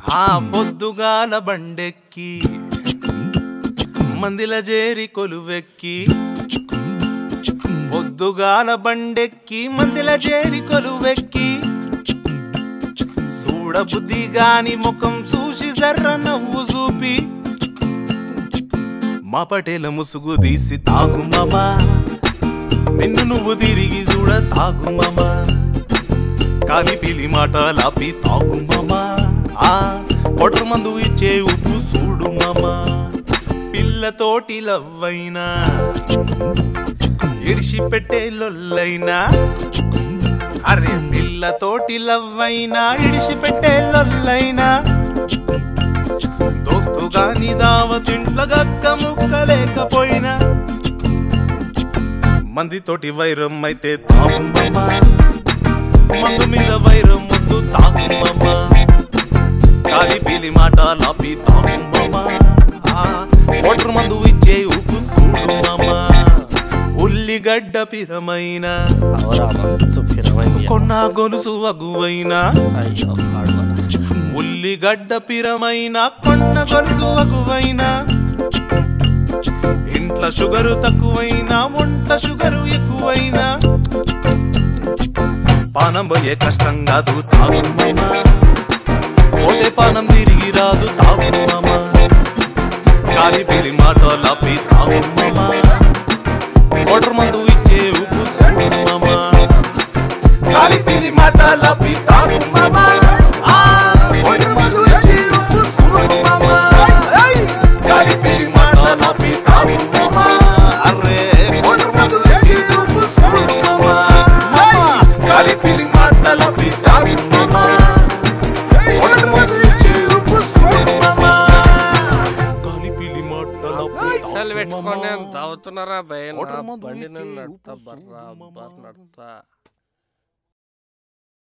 ఆ పొద్దుగాల బండెక్కి మందిల జేరి కొలువెక్కి పొద్దుగాల బండెక్కి మందిల చేరి కొలువెక్కి చూడబుద్ధి గాని ముఖం చూసి జర్ర నవ్వు చూపి మా పటేల ముసుగు తీసి తాగు మామా నిన్ను నువ్వు తిరిగి చూడ తాగు మామా కాలి పిలి మాట లాపి తాగు మామా ఆ కొట్ర మందు ఇచ్చే ఉప్పు చూడు మామా పిల్లతోటి లవ్వైనా ఇడిసి పెట్టే లొల్లైనా అరే పిల్లతోటి లవ్వైనా ఇడిసి పెట్టే లొల్లైనా దోస్తు గాని దావతింట్ల గక్క ముక్కలేకపోయినా మందితోటి వైరం అయితే తాగుమమ్మా మందు మీద వైరం ముద్దు తాగుమమ్మా కాలి పీలి మాట లాపి తాగుమమ్మా ఓటర్ మందు ఇచ్చే ఉప్పు చూడుమమ్మా ఉల్లిగడ్డ పిరమైన అవరా మస్తు పిరమైంది కొన్న గొలుసు అగువైనా అయ్యో ఆడవా ఉల్లిగడ్డ పిరమైన కొన్న గొలుసు అగువైనా ఇంట్లో షుగరు తక్కువైనా వంట షుగరు ఎక్కువైనా పానం పోయే కష్టం కాదు తాగుమమ్మా పోతే పానం తిరిగి రాదు తాగుమమ్మా కాలి పిలి మాట లాపి తాగుమమ్మా ఓటర్ మందు ఇచ్చే ఉప్పు చూడమమ్మా కాలి పిలి మాట లాపి తాగుమమ్మా ఆ, ఓటర్ మందు ఇచ్చే ఉప్పు చూడమమ్మా ఏయ్! కాలి పిలి మాట లాపి తాగుమమ్మా అర్రే ఓటర్ మందు ఇచ్చే ఉప్పు చూడమమ్మా ఏయ్! కాలి పిలి మాట లాపి తాగుమమ్మా ఓటర్ మందు ఇచ్చే ఉప్పు చూడమమ్మా కాలి పిలి మాట లాపి పైసలు పెట్టుకొని తాగుమమ్మా. తాగుతున్నారా భయ ఓటర్ మందు బండి ఇచ్చే నడుతా ఉప్పు బర్రా చూడమమ్మా. బర్ నడుతా